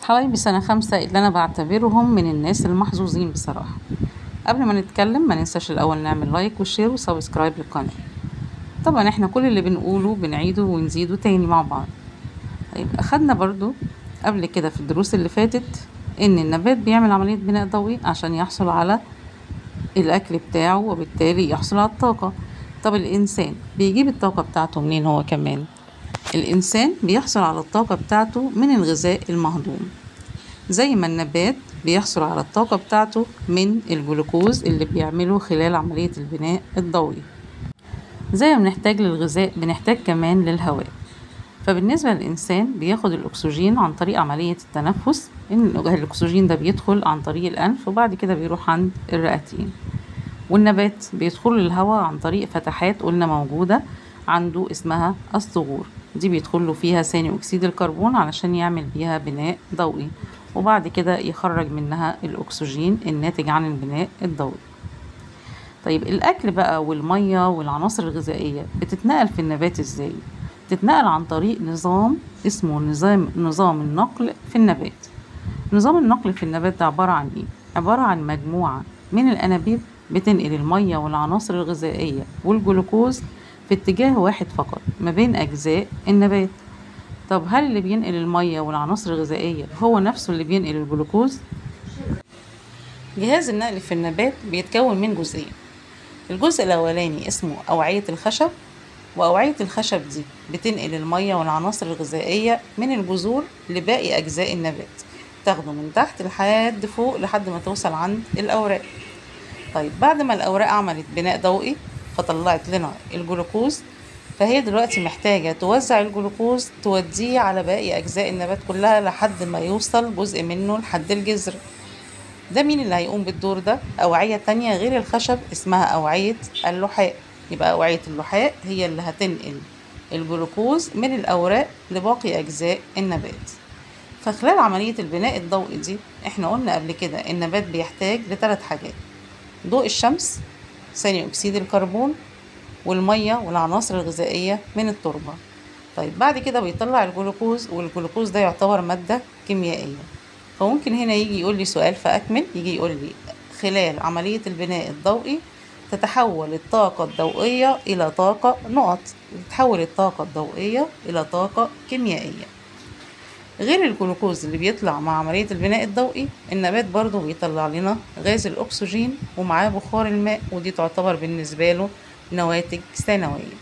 حبايبي سنة خمسة اللي أنا بعتبرهم من الناس المحظوظين بصراحة قبل ما نتكلم ما ننساش الأول نعمل لايك وشير وسبسكرايب للقناة طبعا احنا كل اللي بنقوله بنعيده ونزيده تاني مع بعض طيب أخدنا برضو قبل كده في الدروس اللي فاتت إن النبات بيعمل عملية بناء ضوئي عشان يحصل على الأكل بتاعه وبالتالي يحصل على الطاقة طب الإنسان بيجيب الطاقة بتاعته منين هو كمان الإنسان بيحصل على الطاقة بتاعته من الغذاء المهضوم زي ما النبات بيحصل على الطاقة بتاعته من الجلوكوز اللي بيعمله خلال عملية البناء الضوئي زي ما بنحتاج للغذاء بنحتاج كمان للهواء فبالنسبة للإنسان بياخد الأكسجين عن طريق عملية التنفس إن الأكسجين ده بيدخل عن طريق الأنف وبعد كده بيروح عند الرئتين والنبات بيدخل الهواء عن طريق فتحات قلنا موجودة عنده اسمها الثغور دي بيدخل له فيها ثاني أكسيد الكربون علشان يعمل بيها بناء ضوئي وبعد كده يخرج منها الأكسجين الناتج عن البناء الضوئي طيب الأكل بقى والمية والعناصر الغذائية بتتنقل في النبات ازاي؟ بتتنقل عن طريق نظام اسمه نظام نظام النقل في النبات نظام النقل في النبات ده عبارة عن ايه؟ عبارة عن مجموعة من الأنابيب بتنقل المية والعناصر الغذائية والجلوكوز في اتجاه واحد فقط ما بين أجزاء النبات طب هل اللي بينقل المية والعناصر الغذائية هو نفسه اللي بينقل الجلوكوز؟ جهاز النقل في النبات بيتكون من جزئين الجزء الأولاني اسمه أوعية الخشب وأوعية الخشب دي بتنقل المية والعناصر الغذائية من الجذور لباقي أجزاء النبات تاخده من تحت لحد فوق لحد ما توصل عند الأوراق طيب بعد ما الأوراق عملت بناء ضوئي فطلعت لنا الجلوكوز فهي دلوقتي محتاجة توزع الجلوكوز توديه على باقي أجزاء النبات كلها لحد ما يوصل جزء منه لحد الجذر ده مين اللي هيقوم بالدور ده أوعية تانية غير الخشب اسمها أوعية اللحاء يبقى أوعية اللحاء هي اللي هتنقل الجلوكوز من الأوراق لباقي أجزاء النبات فخلال عملية البناء الضوئي دي احنا قلنا قبل كده النبات بيحتاج لثلاث حاجات ضوء الشمس ثاني أكسيد الكربون والمية والعناصر الغذائية من التربة طيب بعد كده بيطلع الجلوكوز والجلوكوز ده يعتبر مادة كيميائية فممكن هنا يجي يقول لي سؤال فأكمل يجي يقول لي خلال عملية البناء الضوئي تتحول الطاقة الضوئية إلى طاقة نقط تتحول الطاقة الضوئية إلى طاقة كيميائية غير الجلوكوز اللي بيطلع مع عملية البناء الضوئي النبات برضو بيطلع لنا غاز الأكسجين ومعاه بخار الماء ودي تعتبر بالنسبة له نواتج ثانوية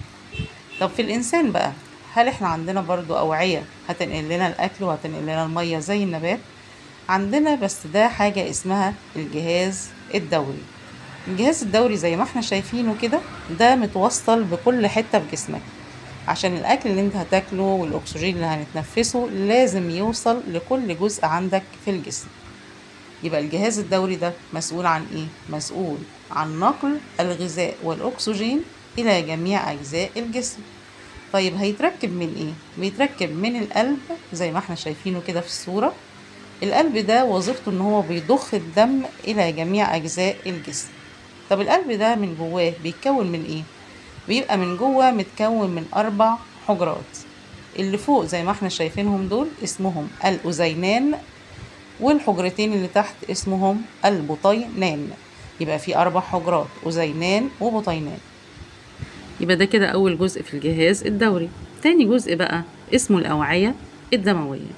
طب في الإنسان بقى هل احنا عندنا برضو أوعية هتنقل لنا الأكل وهتنقل لنا المية زي النبات عندنا بس ده حاجة اسمها الجهاز الدوري الجهاز الدوري زي ما احنا شايفينه كده ده متوصل بكل حتة في جسمك عشان الأكل اللي انت هتاكله والأكسجين اللي هنتنفسه لازم يوصل لكل جزء عندك في الجسم يبقى الجهاز الدوري ده مسؤول عن ايه؟ مسؤول عن نقل الغذاء والأكسجين إلى جميع أجزاء الجسم طيب هيتركب من ايه؟ بيتركب من القلب زي ما احنا شايفينه كده في الصورة القلب ده وظيفته ان هو بيضخ الدم إلى جميع أجزاء الجسم طب القلب ده من جواه بيتكون من ايه؟ بيبقى من جوه متكون من أربع حجرات اللي فوق زي ما احنا شايفينهم دول اسمهم الأذينان والحجرتين اللي تحت اسمهم البطينان يبقى في أربع حجرات أذينان وبطينان يبقى ده كده أول جزء في الجهاز الدوري تاني جزء بقى اسمه الأوعية الدموية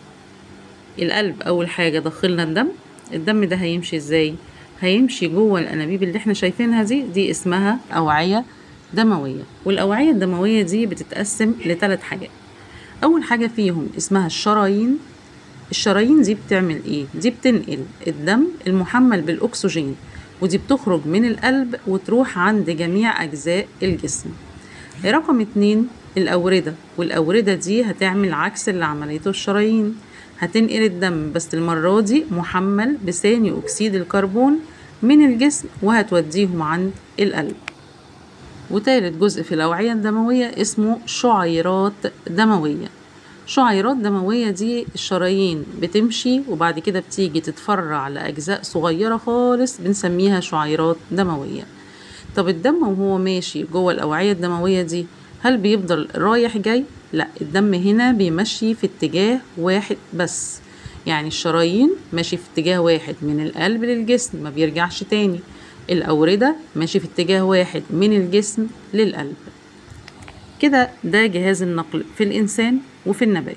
القلب أول حاجة دخلنا الدم الدم ده هيمشي ازاي هيمشي جوه الأنابيب اللي احنا شايفينها دي دي اسمها أوعية دموية والأوعية الدموية دي بتتقسم لثلاث حاجات أول حاجة فيهم اسمها الشرايين الشرايين دي بتعمل ايه دي بتنقل الدم المحمل بالأكسجين ودي بتخرج من القلب وتروح عند جميع أجزاء الجسم رقم اتنين الأوردة والأوردة دي هتعمل عكس اللي عملته الشرايين هتنقل الدم بس المرة دي محمل بثاني أكسيد الكربون من الجسم وهتوديهم عند القلب وتالت جزء في الأوعية الدموية اسمه شعيرات دموية شعيرات دموية دي الشرايين بتمشي وبعد كده بتيجي تتفرع لأجزاء صغيرة خالص بنسميها شعيرات دموية طب الدم وهو ماشي جوه الأوعية الدموية دي هل بيفضل رايح جاي؟ لا الدم هنا بيمشي في اتجاه واحد بس يعني الشرايين ماشي في اتجاه واحد من القلب للجسم ما بيرجعش تاني الأوردة ماشي في اتجاه واحد من الجسم للقلب كده ده جهاز النقل في الإنسان وفي النبات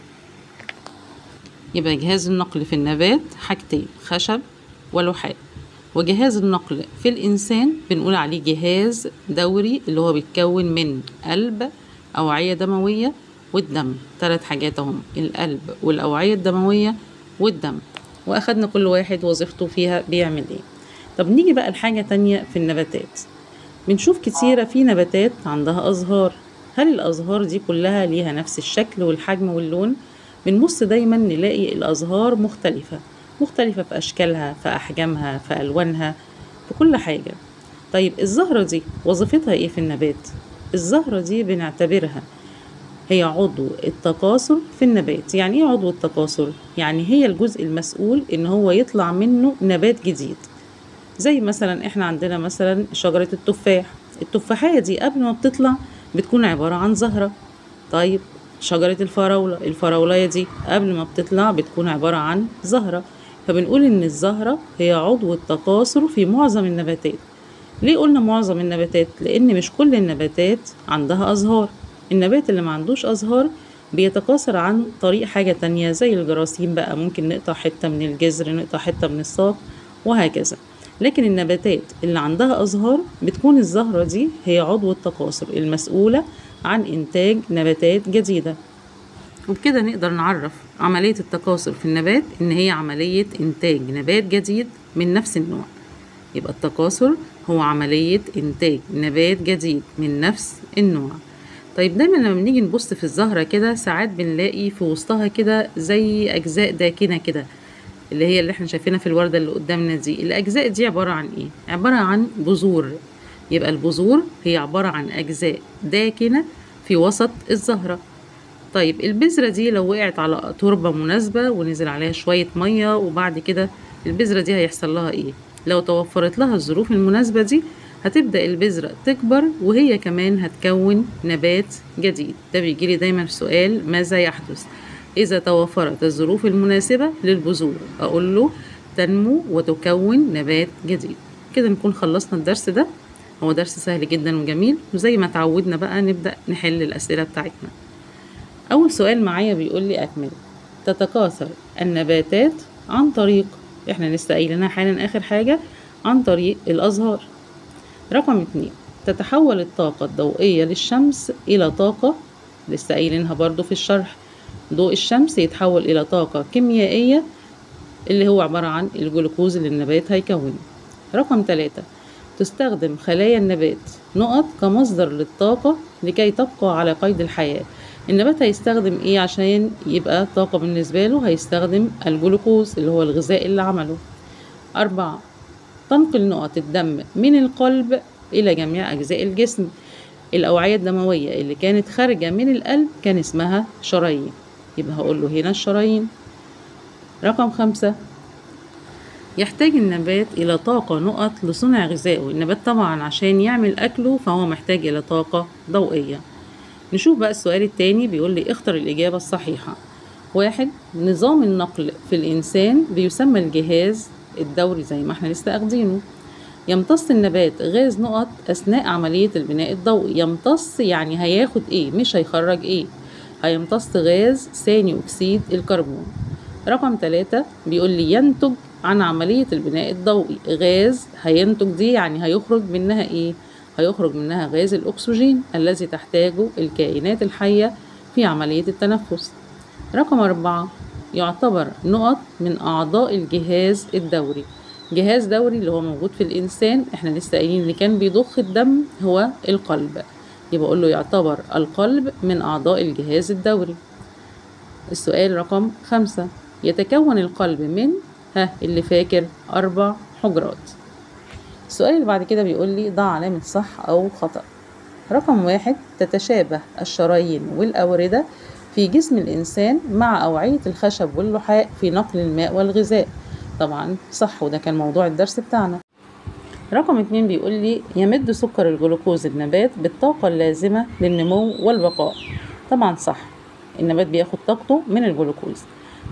يبقى جهاز النقل في النبات حاجتين خشب ولحاء وجهاز النقل في الإنسان بنقول عليه جهاز دوري اللي هو بيتكون من قلب أوعية دموية والدم ثلاث حاجات اهم القلب والأوعية الدموية والدم وأخدنا كل واحد وظيفته فيها بيعمل ايه طب نيجي بقى لحاجة تانية في النباتات بنشوف كتيرة في نباتات عندها أزهار هل الأزهار دي كلها ليها نفس الشكل والحجم واللون؟ بنبص دايما نلاقي الأزهار مختلفة مختلفة في أشكالها في أحجامها في ألوانها في كل حاجة طيب الزهرة دي وظيفتها إيه في النبات؟ الزهرة دي بنعتبرها هي عضو التكاثر في النبات يعني ايه عضو التكاثر يعني هي الجزء المسؤول ان هو يطلع منه نبات جديد زي مثلا احنا عندنا مثلا شجرة التفاح التفاحية دي قبل ما بتطلع بتكون عبارة عن زهرة طيب شجرة الفراولة الفراولية دي قبل ما بتطلع بتكون عبارة عن زهرة فبنقول ان الزهرة هي عضو التكاثر في معظم النباتات ليه قلنا معظم النباتات لان مش كل النباتات عندها ازهار النبات اللي ما عندوش أزهار بيتكاثر عن طريق حاجة تانية زي الجراثيم بقى ممكن نقطع حتة من الجذر نقطع حتة من الساق وهكذا لكن النباتات اللي عندها أزهار بتكون الزهرة دي هي عضو التكاثر المسؤولة عن إنتاج نباتات جديدة وبكده نقدر نعرف عملية التكاثر في النبات إن هي عملية إنتاج نبات جديد من نفس النوع يبقى التكاثر هو عملية إنتاج نبات جديد من نفس النوع طيب دايما لما بنيجي نبص في الزهرة كده ساعات بنلاقي في وسطها كده زي أجزاء داكنة كده اللي هي اللي احنا شايفينها في الوردة اللي قدامنا دي الأجزاء دي عبارة عن إيه؟ عبارة عن بذور يبقى البذور هي عبارة عن أجزاء داكنة في وسط الزهرة طيب البذرة دي لو وقعت على تربة مناسبة ونزل عليها شوية مية وبعد كده البذرة دي هيحصل لها إيه؟ لو توفرت لها الظروف المناسبة دي هتبدأ البذرة تكبر وهي كمان هتكون نبات جديد ده بيجيلي دايما في سؤال ماذا يحدث إذا توفرت الظروف المناسبة للبذور أقول له تنمو وتكون نبات جديد كده نكون خلصنا الدرس ده هو درس سهل جدا وجميل وزي ما تعودنا بقى نبدأ نحل الأسئلة بتاعتنا أول سؤال معايا بيقول لي أكمل تتكاثر النباتات عن طريق احنا لسه قايلينها حالا آخر حاجة عن طريق الأزهار رقم اتنين تتحول الطاقة الضوئية للشمس إلى طاقة لسه قايلينها برضو في الشرح ضوء الشمس يتحول إلى طاقة كيميائية اللي هو عبارة عن الجلوكوز اللي النبات هيكونه رقم ثلاثة تستخدم خلايا النبات نقط كمصدر للطاقة لكي تبقى على قيد الحياة النبات هيستخدم ايه عشان يبقى طاقة بالنسبة له هيستخدم الجلوكوز اللي هو الغذاء اللي عمله أربعة تنقل نقط الدم من القلب إلى جميع أجزاء الجسم الأوعية الدموية اللي كانت خارجة من القلب كان اسمها شرايين يبقى هقول له هنا الشرايين رقم خمسة يحتاج النبات إلى طاقة نقط لصنع غذائه النبات طبعا عشان يعمل أكله فهو محتاج إلى طاقة ضوئية نشوف بقى السؤال التاني بيقول لي اختر الإجابة الصحيحة واحد نظام النقل في الإنسان بيسمى الجهاز الدوري زي ما احنا لسه اخدينه يمتص النبات غاز نقط أثناء عملية البناء الضوئي يمتص يعني هياخد ايه مش هيخرج ايه هيمتص غاز ثاني أكسيد الكربون رقم ثلاثة بيقول لي ينتج عن عملية البناء الضوئي غاز هينتج دي يعني هيخرج منها ايه هيخرج منها غاز الأكسجين الذي تحتاجه الكائنات الحية في عملية التنفس رقم أربعة يعتبر نقط من أعضاء الجهاز الدوري جهاز دوري اللي هو موجود في الإنسان احنا لسه قايلين اللي كان بيضخ الدم هو القلب يبقى أقول له يعتبر القلب من أعضاء الجهاز الدوري السؤال رقم خمسة يتكون القلب من ها اللي فاكر أربع حجرات السؤال اللي بعد كده بيقول لي ضع علامة صح أو خطأ رقم واحد تتشابه الشرايين والأوردة في جسم الإنسان مع أوعية الخشب واللحاء في نقل الماء والغذاء طبعا صح وده كان موضوع الدرس بتاعنا رقم اتنين بيقول لي يمد سكر الجلوكوز النبات بالطاقة اللازمة للنمو والبقاء طبعا صح النبات بياخد طاقته من الجلوكوز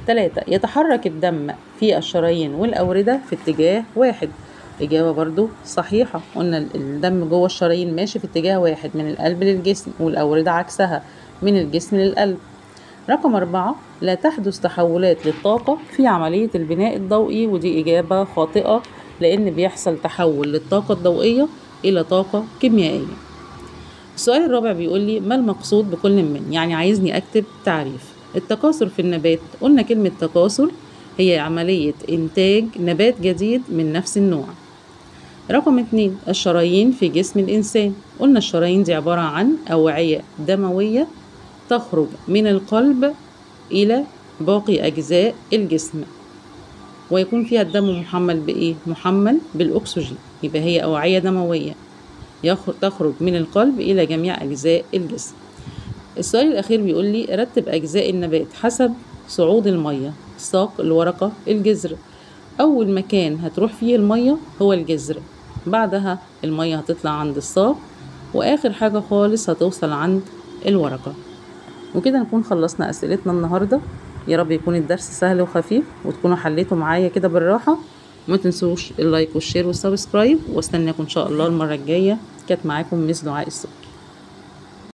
تلاتة يتحرك الدم في الشرايين والأوردة في اتجاه واحد إجابة برضو صحيحة قلنا الدم جوه الشرايين ماشي في اتجاه واحد من القلب للجسم والأوردة عكسها من الجسم للقلب رقم أربعة لا تحدث تحولات للطاقة في عملية البناء الضوئي ودي إجابة خاطئة لأن بيحصل تحول للطاقة الضوئية إلى طاقة كيميائية السؤال الرابع بيقول لي ما المقصود بكل من يعني عايزني أكتب تعريف التكاثر في النبات قلنا كلمة تكاثر هي عملية إنتاج نبات جديد من نفس النوع رقم اتنين الشرايين في جسم الإنسان قلنا الشرايين دي عبارة عن أوعية دموية تخرج من القلب إلى باقي أجزاء الجسم ويكون فيها الدم محمل بإيه؟ محمل بالأكسجين يبقى هي أوعية دموية تخرج من القلب إلى جميع أجزاء الجسم السؤال الأخير بيقول لي رتب أجزاء النبات حسب صعود المية الساق الورقة الجذر أول مكان هتروح فيه المية هو الجذر بعدها المية هتطلع عند الساق وآخر حاجة خالص هتوصل عند الورقة وكده نكون خلصنا أسئلتنا النهاردة يا رب يكون الدرس سهل وخفيف وتكونوا حليتوا معايا كده بالراحة وما تنسوش اللايك والشير والسبسكرايب واستناكم ان شاء الله المرة الجاية كانت معاكم مس دعاء السوق